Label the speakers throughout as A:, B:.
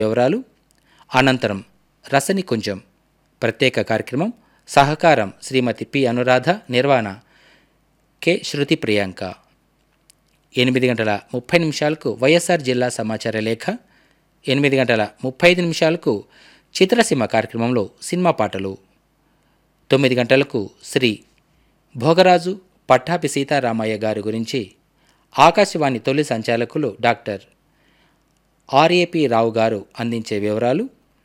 A: వివరాలు అనంతరం రసని కుంజం ప్రత్యేక కార్యక్రమం సహకారం శ్రీమతి పి అనురాధ నిర్వహణ కె శృతి ప్రియాంక ఎనిమిది గంటల ముప్పై నిమిషాలకు వైఎస్ఆర్ జిల్లా సమాచార లేఖ ఎనిమిది గంటల ముప్పై ఐదు నిమిషాలకు చిత్రసీమ కార్యక్రమంలో సినిమా పాటలు తొమ్మిది గంటలకు శ్రీ భోగరాజు పట్టాపి సీతారామయ్య గారి గురించి ఆకాశవాణి తొలి సంచాలకులు డాక్టర్ ఆర్ఏపి రావు గారు అందించే వివరాలు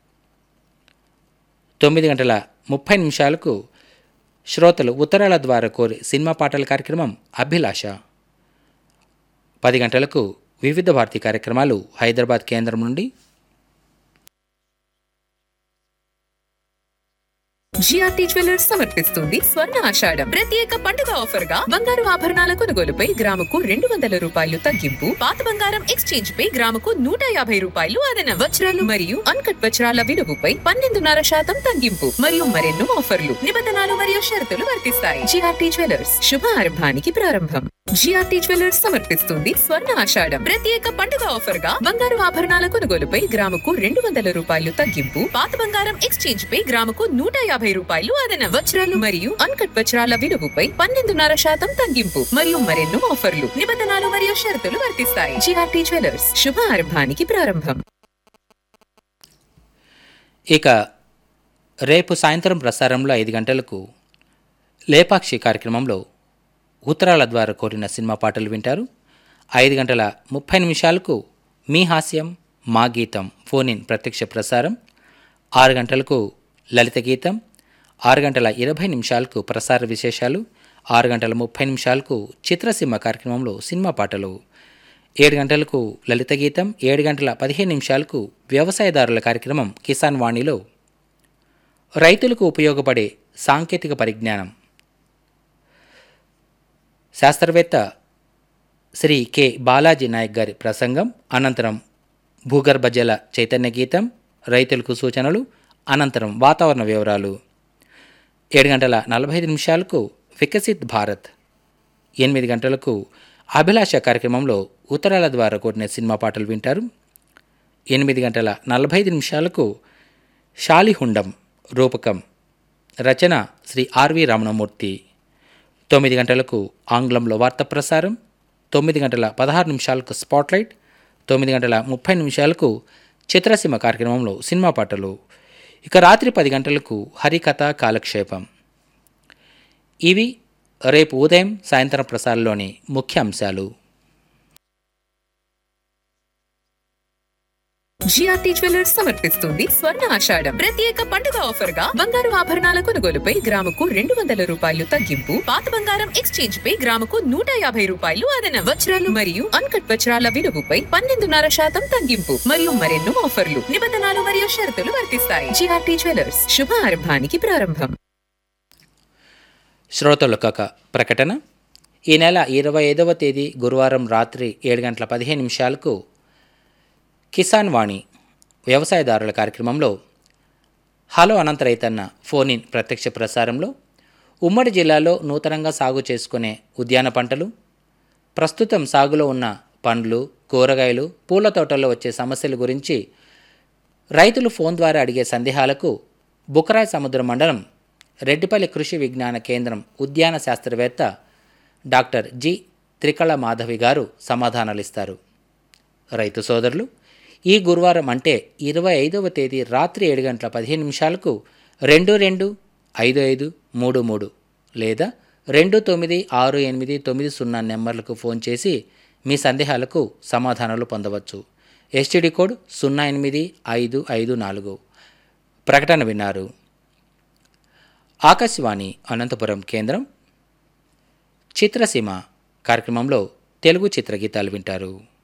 A: తొమ్మిది గంటల ముప్పై నిమిషాలకు శ్రోతలు ఉత్తరాల ద్వారా కోరి సినిమా పాటల కార్యక్రమం అభిలాష పది గంటలకు వివిధ భారతి కార్యక్రమాలు హైదరాబాద్ కేంద్రం నుండి
B: జిఆర్టీ జ్యువెలర్స్ సమర్పిస్తుంది స్వర్ణ ఆషాఢం ప్రత్యేక పండుగ ఆఫర్ గా బంగారు ఆభరణాల కొనుగోలుపై గ్రాముకు రెండు వందల రూపాయలు తగ్గింపు పాత బంగారం ఎక్స్చేంజ్ పై గ్రాముకు నూట యాభై రూపాయలు అదనం వజ్రాలు మరియు అన్కట్ వజ్రాల విలువపై పన్నెండున్నర శాతం తగ్గింపు మరియు మరెన్నో ఆఫర్లు నిబంధనలు మరియు షరతులు వర్తిస్తాయి జిఆర్టీ జ్యువెలర్స్ శుభ ఆరంభానికి ప్రారంభం జిఆర్టీ జ్యువెలర్స్ సమర్పిస్తుంది స్వర్ణ ఆషాఢం ప్రత్యేక పండుగ ఆఫర్ గా బంగారు ఆభరణాల కొనుగోలుపై గ్రాముకు రెండు వందల రూపాయలు తగ్గింపు పాత బంగారం ఎక్స్చేంజ్ పై గ్రాముకు నూట యాభై రూపాయలు అదనం వజ్రాలు మరియు అన్కట్ వజ్రాల విలువపై పన్నెండున్నర శాతం తగ్గింపు మరియు మరెన్నో ఆఫర్లు నిబంధనలు మరియు షరతులు వర్తిస్తాయి జిఆర్టీ జ్యువెలర్స్ శుభ ఆరంభానికి ప్రారంభం
A: ఇక రేపు సాయంత్రం ప్రసారంలో ఐదు గంటలకు లేపాక్షి కార్యక్రమంలో ఉత్తరాల ద్వారా కోరిన సినిమా పాటలు వింటారు ఐదు గంటల ముప్పై నిమిషాలకు మీ హాస్యం మా గీతం ఫోన్ ఇన్ ప్రత్యక్ష ప్రసారం ఆరు గంటలకు లలిత గీతం ఆరు గంటల ఇరవై నిమిషాలకు ప్రసార విశేషాలు ఆరు గంటల ముప్పై నిమిషాలకు చిత్రసీమ కార్యక్రమంలో సినిమా పాటలు ఏడు గంటలకు లలిత గీతం ఏడు గంటల పదిహేను నిమిషాలకు వ్యవసాయదారుల కార్యక్రమం కిసాన్ వాణిలో రైతులకు ఉపయోగపడే సాంకేతిక పరిజ్ఞానం శాస్త్రవేత్త శ్రీ కె బాలాజీ నాయక్ గారి ప్రసంగం అనంతరం భూగర్భ జల చైతన్య గీతం రైతులకు సూచనలు అనంతరం వాతావరణ వివరాలు ఏడు గంటల నలభై ఐదు నిమిషాలకు వికసిత్ భారత్ ఎనిమిది గంటలకు అభిలాష కార్యక్రమంలో ఉత్తరాల ద్వారా కూడిన సినిమా పాటలు వింటారు ఎనిమిది గంటల నలభై ఐదు నిమిషాలకు శాలిహుండం రూపకం రచన శ్రీ ఆర్వి రమణమూర్తి తొమ్మిది గంటలకు ఆంగ్లంలో వార్త ప్రసారం తొమ్మిది గంటల పదహారు నిమిషాలకు స్పాట్లైట్ తొమ్మిది గంటల ముప్పై నిమిషాలకు చిత్రసీమ కార్యక్రమంలో సినిమా పాటలు ఇక రాత్రి పది గంటలకు హరికథ కాలక్షేపం ఇవి రేపు ఉదయం సాయంత్రం ప్రసారంలోని ముఖ్య అంశాలు
B: జిఆర్టీ జ్యువెలర్స్ సమర్పిస్తుంది స్వర్ణ ఆషాఢం ప్రత్యేక పండుగ ఆఫర్ గా బంగారు ఆభరణాల కొనుగోలుపై గ్రాముకు రెండు వందల రూపాయలు తగ్గింపు పాత బంగారం ఎక్స్చేంజ్ పై గ్రాముకు నూట యాభై రూపాయలు అదనం వజ్రాలు మరియు అన్కట్ వజ్రాల విలువపై పన్నెండున్నర శాతం తగ్గింపు మరియు మరెన్నో ఆఫర్లు నిబంధనలు మరియు షరతులు వర్తిస్తాయి జిఆర్టీ జ్యువెలర్స్ శుభ ఆరంభానికి ప్రారంభం
A: శ్రోతలకు ఒక ప్రకటన ఈ నెల ఇరవై ఐదవ తేదీ గురువారం రాత్రి ఏడు గంటల పదిహేను నిమిషాలకు కిసాన్ వాణి వ్యవసాయదారుల కార్యక్రమంలో హలో అనంత రైతన్న ఫోన్ ఇన్ ప్రత్యక్ష ప్రసారంలో ఉమ్మడి జిల్లాలో నూతనంగా సాగు చేసుకునే ఉద్యాన పంటలు ప్రస్తుతం సాగులో ఉన్న పండ్లు కూరగాయలు పూల తోటల్లో వచ్చే సమస్యల గురించి రైతులు ఫోన్ ద్వారా అడిగే సందేహాలకు బుకరాయ్ సముద్ర మండలం రెడ్డిపల్లి కృషి విజ్ఞాన కేంద్రం ఉద్యాన శాస్త్రవేత్త డాక్టర్ జి త్రికళ మాధవి గారు సమాధానాలిస్తారు రైతు సోదరులు ఈ గురువారం అంటే ఇరవై ఐదవ తేదీ రాత్రి ఏడు గంటల పదిహేను నిమిషాలకు రెండు రెండు ఐదు ఐదు మూడు మూడు లేదా రెండు తొమ్మిది ఆరు ఎనిమిది తొమ్మిది సున్నా నెంబర్లకు ఫోన్ చేసి మీ సందేహాలకు సమాధానాలు పొందవచ్చు ఎస్టీడీ కోడ్ సున్నా ఎనిమిది ఐదు ఐదు నాలుగు ప్రకటన విన్నారు ఆకాశవాణి అనంతపురం కేంద్రం చిత్రసీమ కార్యక్రమంలో తెలుగు చిత్రగీతాలు వింటారు